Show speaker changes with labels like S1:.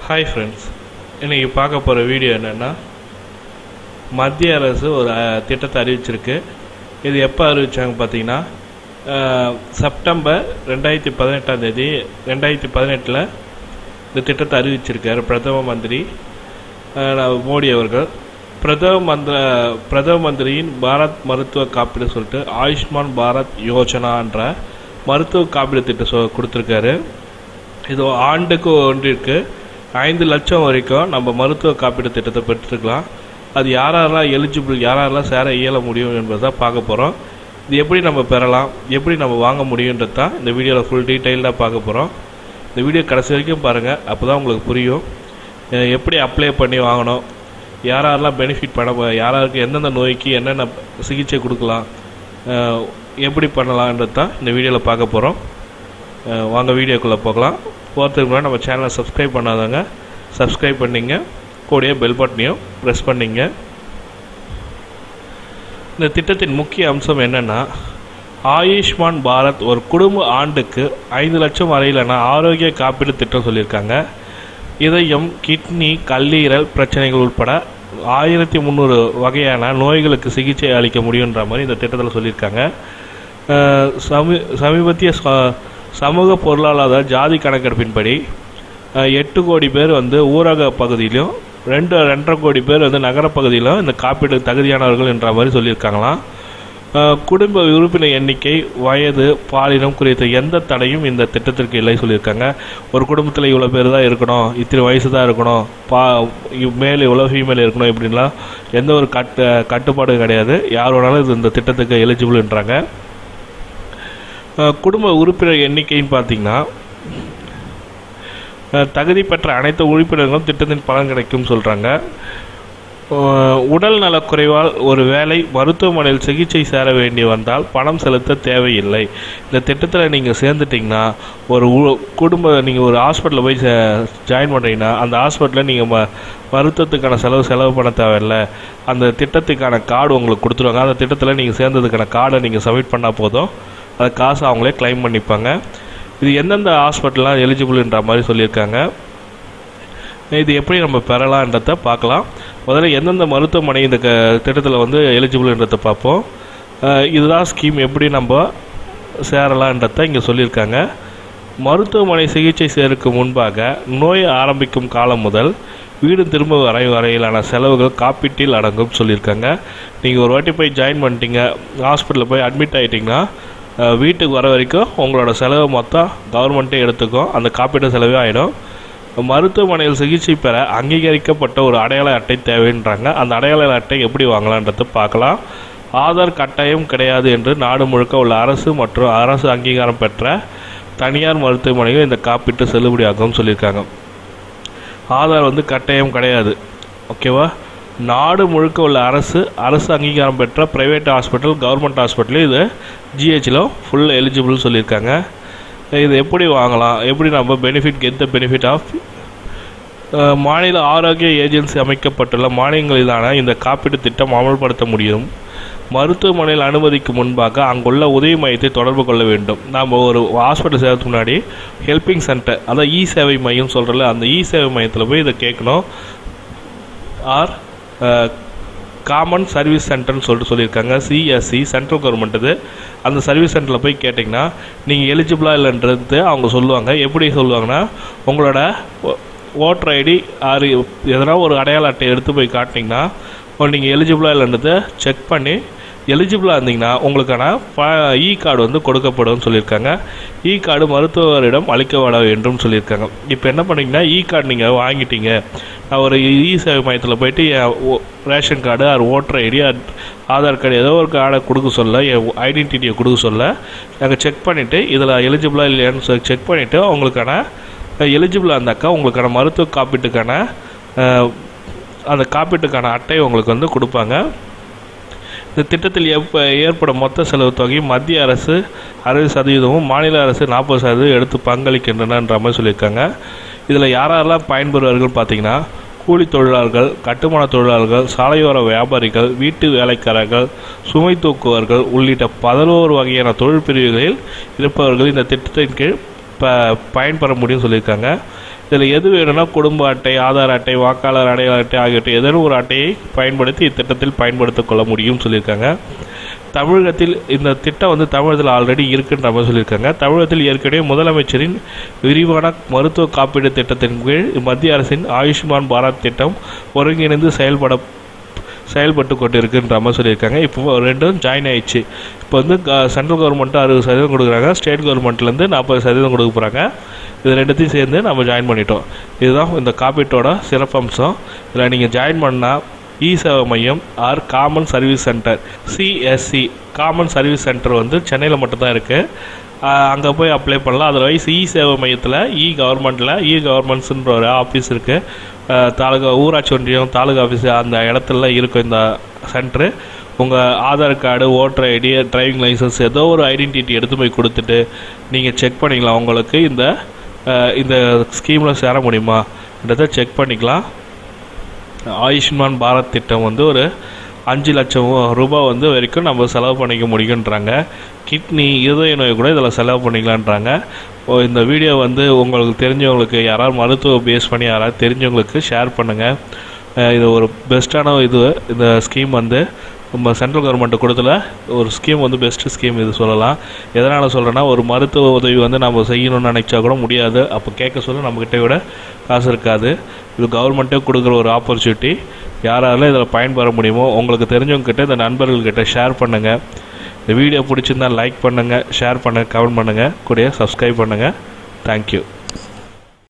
S1: hi friends இன்றைக்கி பார்க்க போகிற வீடியோ என்னென்னா மத்திய அரசு ஒரு அஹ், திட்டத்தை அறிவிச்சிருக்கு இது எப்போ அறிவிச்சாங்க பார்த்தீங்கன்னா அஹ், செப்டம்பர் ரெண்டாயிரத்தி பதினெட்டாம் தேதி ரெண்டாயிரத்தி பதினெட்டில் இந்த திட்டத்தை அறிவிச்சிருக்கார் பிரதம மந்திரி அஹ், நம்ம மோடி அவர்கள் பிரதம மந்திர பிரதம மந்திரியின் பாரத் மருத்துவ காப்பீடு சொல்லிட்டு ஆயுஷ்மான் பாரத் யோஜனான்ற மருத்துவ காப்பீடு திட்டம் சொ கொடுத்துருக்காரு இது ஆண்டுக்கு ஒன்றிற்கு ஐந்து லட்சம் வரைக்கும் நம்ம மருத்துவ காப்பீடு திட்டத்தை பெற்றுக்கலாம் அது யாரெல்லாம் எலிஜிபிள் யாரெல்லாம் சேர இயல முடியும் என்பதை பார்க்க போகிறோம் இது எப்படி நம்ம பெறலாம் எப்படி நம்ம வாங்க முடியுன்றது தான் இந்த வீடியோவில் ஃபுல் டீட்டெயில்டாக பார்க்க போகிறோம் இந்த வீடியோ கடைசி வரைக்கும் பாருங்கள் அப்போ தான் உங்களுக்கு புரியும் அஹ் எப்படி அப்ளை பண்ணி வாங்கணும் யாரெல்லாம் பெனிஃபிட் பண்ண போ- யாராருக்கு எந்தெந்த நோய்க்கு என்னென்ன சிகிச்சை கொடுக்கலாம் அஹ் எப்படி பண்ணலான்றது தான் இந்த வீடியோவில் பார்க்க போகிறோம் அஹ் வாங்க வீடியோக்குள்ளே போகலாம் போகிறதுக்கு முன்னாடி நம்ம சேனலை சப்ஸ்கிரைப் பண்ணாதவங்க சப்ஸ்கிரைப் பண்ணிங்க கூடயே பெல் பட்டனையும் ப்ரெஸ் பண்ணிங்க இந்த திட்டத்தின் முக்கிய அம்சம் என்னென்னா ஆயுஷ்மான் பாரத் ஒரு குடும்ப ஆண்டுக்கு ஐந்து லட்சம் வரையிலான ஆரோக்கிய காப்பீடு திட்டம் சொல்லியிருக்காங்க இதயம் கிட்னி கல்லீரல் பிரச்சனைகள் உட்பட ஆயிரத்தி முந்நூறு வகையான நோய்களுக்கு சிகிச்சை அளிக்க முடியுன்ற மாதிரி இந்த திட்டத்தில் சொல்லியிருக்காங்க அஹ் சமீ சமீபத்திய ச- சமூக பொருளாதார ஜாதி கணக்கெடுப்பின்படி அஹ், எட்டு கோடி பேர் வந்து ஊரக பகுதியிலும் ரெண்டு ரெண்டரை கோடி பேர் வந்து நகரப்பகுதியிலும் இந்த காப்பீடு தகுதியானவர்கள் என்ற மாதிரி சொல்லியிருக்காங்களாம் அஹ், குடும்ப உறுப்பினர் எண்ணிக்கை வயது பாலினம் குறித்த எந்த தடையும் இந்த திட்டத்திற்கு இல்லை சொல்லியிருக்காங்க ஒரு குடும்பத்தில் இவ்வளோ பேர் தான் இருக்கணும் இத்தனை வயசு தான் இருக்கணும் பா இவ் மேல் இவ்வளோ ஃபீமேல் இருக்கணும் இப்படின்லாம் எந்த ஒரு கட்டு கட்டுப்பாடும் கிடையாது யார் வேணாலும் இது இந்த திட்டத்துக்கு எலிஜிபிள்ன்றாங்க அஹ் குடும்ப உறுப்பினர் எண்ணிக்கைன்னு பார்த்தீங்கன்னா அஹ் தகுதி பெற்ற அனைத்து உறுப்பினர்களும் திட்டத்தின் பலன் கிடைக்கும் சொல்கிறாங்க உடல் நலக்குறைவால் ஒரு வேளை மருத்துவமனையில் சிகிச்சை சேர வேண்டி வந்தால் பணம் செலுத்த தேவையில்லை இந்த திட்டத்தில் நீங்கள் சேர்ந்துட்டிங்கன்னா ஒரு உ- குடும்ப நீங்கள் ஒரு ஹாஸ்பிட்டலில் போய் ஜாயின் பண்ணுறீங்கன்னா அந்த ஹாஸ்பிட்டலில் நீங்கள் ம மருத்துவத்துக்கான செலவு செலவு பண்ண தேவையில்லை அந்த திட்டத்துக்கான கார்டு உங்களுக்கு கொடுத்துருவாங்க அந்த திட்டத்தில் நீங்கள் சேர்ந்ததுக்கான கார்டை நீங்கள் சப்மிட் பண்ணால் போதும் அது காசு அவங்களே க்ளைம் பண்ணிப்பாங்க இது எந்தெந்த ஹாஸ்பிட்டல்லாம் எலிஜிபிள்ன்ற மாதிரி சொல்லியிருக்காங்க இது எப்படி நம்ம பெறலான்றத பார்க்கலாம் முதல்ல எந்தெந்த மருத்துவமனை இந்த க திட்டத்தில் வந்து எலிஜிபிள்ன்றத பார்ப்போம் அஹ் இதுதான் ஸ்கீம் எப்படி நம்ம சேரலான்றத இங்கே சொல்லியிருக்காங்க மருத்துவமனை சிகிச்சை சேருக்கு முன்பாக நோய் ஆரம்பிக்கும் காலம் முதல் வீடு திரும்ப வரை வரையிலான செலவுகள் காப்பீட்டில் அடங்கும் சொல்லியிருக்காங்க நீங்கள் ஒரு வாட்டி போய் ஜாயின் பண்ணிட்டீங்க ஹாஸ்பிட்டலில் போய் அட்மிட் ஆகிட்டிங்கன்னா அஹ் வீட்டுக்கு வர வரைக்கும் உங்களோட செலவு மொத்தம் கவர்மெண்ட்டே எடுத்துக்கும் அந்த காப்பீட்டு செலவே ஆகிடும் மருத்துவமனையில் சிகிச்சை பெற அங்கீகரிக்கப்பட்ட ஒரு அடையாள அட்டை தேவைன்றாங்க அந்த அடையாள அட்டை எப்படி வாங்கலான்றதை பார்க்கலாம் ஆதார் கட்டாயம் கிடையாது என்று நாடு முழுக்க உள்ள அரசு மற்றும் அரசு அங்கீகாரம் பெற்ற தனியார் மருத்துவமனைகள் இந்த காப்பீட்டு செல்லுபடியாகும் சொல்லியிருக்காங்க ஆதார் வந்து கட்டாயம் கிடையாது ஓகேவா நாடு முழுக்க உள்ள அரசு அரசு அங்கீகாரம் பெற்ற ப்ரைவேட் ஹாஸ்பிட்டல் கவர்மெண்ட் ஹாஸ்பிட்டல் இது ஜிஹெச்சில் ஃபுல் எலிஜிபிள் சொல்லியிருக்காங்க இது எப்படி வாங்கலாம் எப்படி நம்ம benefit get the benefit of மாநில ஆரோக்கிய ஏஜென்சி அமைக்கப்பட்டுள்ள மாநிலங்களிலான இந்த காப்பீட்டு திட்டம் அமல்படுத்த முடியும் மருத்துவமனையில் அனுமதிக்கு முன்பாக அங்குள்ள உதவி மையத்தை தொடர்பு கொள்ள வேண்டும் நாம் ஒரு ஹாஸ்பிட்டல் சேர்றதுக்கு முன்னாடி ஹெல்பிங் சென்டர் அதான் இ சேவை மையம் சொல்கிறல அந்த இ சேவை மையத்தில் போய் இதை கேட்கணும் ஆர் காமன் சர்வீஸ் சென்டர்னு சொல்லிட்டு சொல்லியிருக்காங்க சிஎஸ்சி சென்ட்ரல் கவர்மெண்ட் இது அந்த சர்வீஸ் சென்டரில் போய் கேட்டிங்கன்னா நீங்கள் எலிஜிபிளா இல்லைன்றது அவங்க சொல்லுவாங்க எப்படி சொல்லுவாங்கன்னா உங்களோட ஓட்டர் ஐடி ஆறு எதனா ஒரு அடையாள அட்டை எடுத்து போய் காட்டினீங்கன்னா நீங்கள் எலிஜிபிளா இல்லைன்றதை செக் பண்ணி எலிஜிபிளாக இருந்தீங்கன்னா உங்களுக்கான ப இ கார்டு வந்து கொடுக்கப்படும் சொல்லியிருக்காங்க இ கார்டு மருத்துவரிடம் அளிக்கப்பட வேண்டும் சொல்லியிருக்காங்க இப்போ என்ன பண்ணீங்கன்னா இ கார்டு நீங்கள் வாங்கிட்டீங்க நான் ஒரு இ சேவை மையத்தில் போயிட்டு என் ஓ- ration card or voter ID Aadhaar card ஏதோ ஒரு கார்டை கொடுக்க சொல்ல என் ஐடென்டிட்டியை கொடுக்க சொல்ல நாங்கள் செக் பண்ணிவிட்டு இதில் எலிஜிபிளாக இல்லையான்னு சொல்லி செக் பண்ணிவிட்டு உங்களுக்கான எலிஜிபிளாக இருந்தாக்கா உங்களுக்கான மருத்துவ காப்பீட்டுக்கான அஹ், அந்த காப்பீட்டுக்கான அட்டை உங்களுக்கு வந்து கொடுப்பாங்க இந்த திட்டத்தில் எப்ப ஏற்படும் மொத்த செலவு தொகை மத்திய அரசு அறுபது சதவீதமும் மாநில அரசு நாற்பது சதவீதம் எடுத்து பங்களிக்கின்றனன்ற மாதிரி சொல்லியிருக்காங்க இதில் யாரெல்லாம் பயன்பெறுவார்கள் பார்த்தீங்கன்னா கூலி தொழிலாளர்கள் கட்டுமான தொழிலாளர்கள் சாலையோர வியாபாரிகள் வீட்டு வேலைக்காரர்கள் சுமை தூக்குவர்கள் உள்ளிட்ட பதினோரு வகையான தொழில் பிரிவுகளில் இருப்பவர்கள் இந்த திட்டத்தின் கீழ் ப பயன்பெற முடியும்னு சொல்லியிருக்காங்க இதில் எது வேணும்னா குடும்ப அட்டை ஆதார் அட்டை வாக்காளர் அடையாள அட்டை ஆகியவற்றை ஏதேனும் ஒரு அட்டையை பயன்படுத்தி இத்திட்டத்தில் பயன்படுத்திக் கொள்ள முடியும்னு சொல்லியிருக்காங்க தமிழகத்தில் இந்த திட்டம் வந்து தமிழகத்தில் ஆல்ரெடி இருக்குன்ற மாதிரி சொல்லியிருக்காங்க தமிழகத்தில் ஏற்கனவே முதலமைச்சரின் விரிவான மருத்துவ காப்பீடு திட்டத்தின் கீழ் மத்திய அரசின் ஆயுஷ்மான் பாரத் திட்டம் ஒருங்கிணைந்து செயல்பட செயல்பட்டு கொண்டு இருக்குன்ற மாதிரி சொல்லியிருக்காங்க இப்போ ரெண்டும் ஜாயின் ஆயிடுச்சு இப்போ வந்து சென்ட்ரல் கவர்மெண்ட்டு அறுபது சதவீதம் கொடுக்குறாங்க ஸ்டேட் கவர்மெண்ட்லேருந்து நாற்பது சதவீதம் கொடுக்க போகிறாங்க இது ரெண்டுத்தையும் சேர்ந்து நம்ம ஜாயின் பண்ணிட்டோம் இதுதான் இந்த காப்பீட்டோட சிறப்பம்சம் இதில் நீங்கள் ஜாயின் பண்ணால் இ சேவை மையம் or common service centre CSC common service centre வந்து சென்னையில் மட்டும்தான் இருக்குது அங்கே போய் அப்ளை பண்ணலாம் அதர்வைஸ் இ சேவை மையத்தில் இ கவர்மெண்ட்டில் இ கவர்மெண்ட்ஸுன்ற ஒரு ஆஃபீஸ் இருக்குது தாலுகா ஊராட்சி ஒன்றியம் தாலுகா ஆஃபீஸ் அந்த இடத்துல இருக்கும் இந்த சென்ட்ரு உங்கள் Aadhaar card voter ID driving licence ஏதோ ஒரு ஐடென்டிட்டி எடுத்து போய் கொடுத்துட்டு நீங்கள் செக் பண்ணிக்கலாம் உங்களுக்கு இந்த அஹ், இந்த ஸ்கீமில் சேர முடியுமான்றதை செக் பண்ணிக்கலாம் ஆயுஷ்மான் பாரத் திட்டம் வந்து ஒரு அஞ்சு லட்சம் ரூபாய் வந்து வரைக்கும் நம்ம செலவு பண்ணிக்க முடியுன்றாங்க கிட்னி இருதய நோய் கூட இதில் செலவு பண்ணிக்கலான்றாங்க ஓ, இந்த வீடியோ வந்து உங்களுக்கு தெரிஞ்சவங்களுக்கு யாராவது மருத்துவ பேஸ் பண்ணி யாராவது தெரிஞ்சவங்களுக்கு ஷேர் பண்ணுங்கள் அஹ் இது ஒரு பெஸ்ட்டான இது இந்த ஸ்கீம் வந்து நம்ம சென்ட்ரல் கவர்மெண்ட் கொடுத்துல ஒரு ஸ்கீம் வந்து பெஸ்ட் ஸ்கீம் இது சொல்லலாம் எதனால் சொல்கிறேன்னா ஒரு மருத்துவ உதவி வந்து நம்ம செய்யணும்னு நினச்சா கூட முடியாது அப்போ கேட்க சொல்ல நம்மக்கிட்ட விட காசு இருக்காது இது கவர்மெண்ட்டே கொடுக்குற ஒரு ஆப்பர்ச்சுனிட்டி யாரால இதில் பயன்பெற முடியுமோ உங்களுக்கு தெரிஞ்சவங்க கிட்ட இந்த நண்பர்கள்கிட்ட ஷேர் பண்ணுங்கள் இந்த வீடியோ பிடிச்சிருந்தா லைக் பண்ணுங்கள் ஷேர் பண்ணுங்கள் கமெண்ட் பண்ணுங்கள் கூடயே சப்ஸ்கிரைப் பண்ணுங்கள் தேங்க்யூ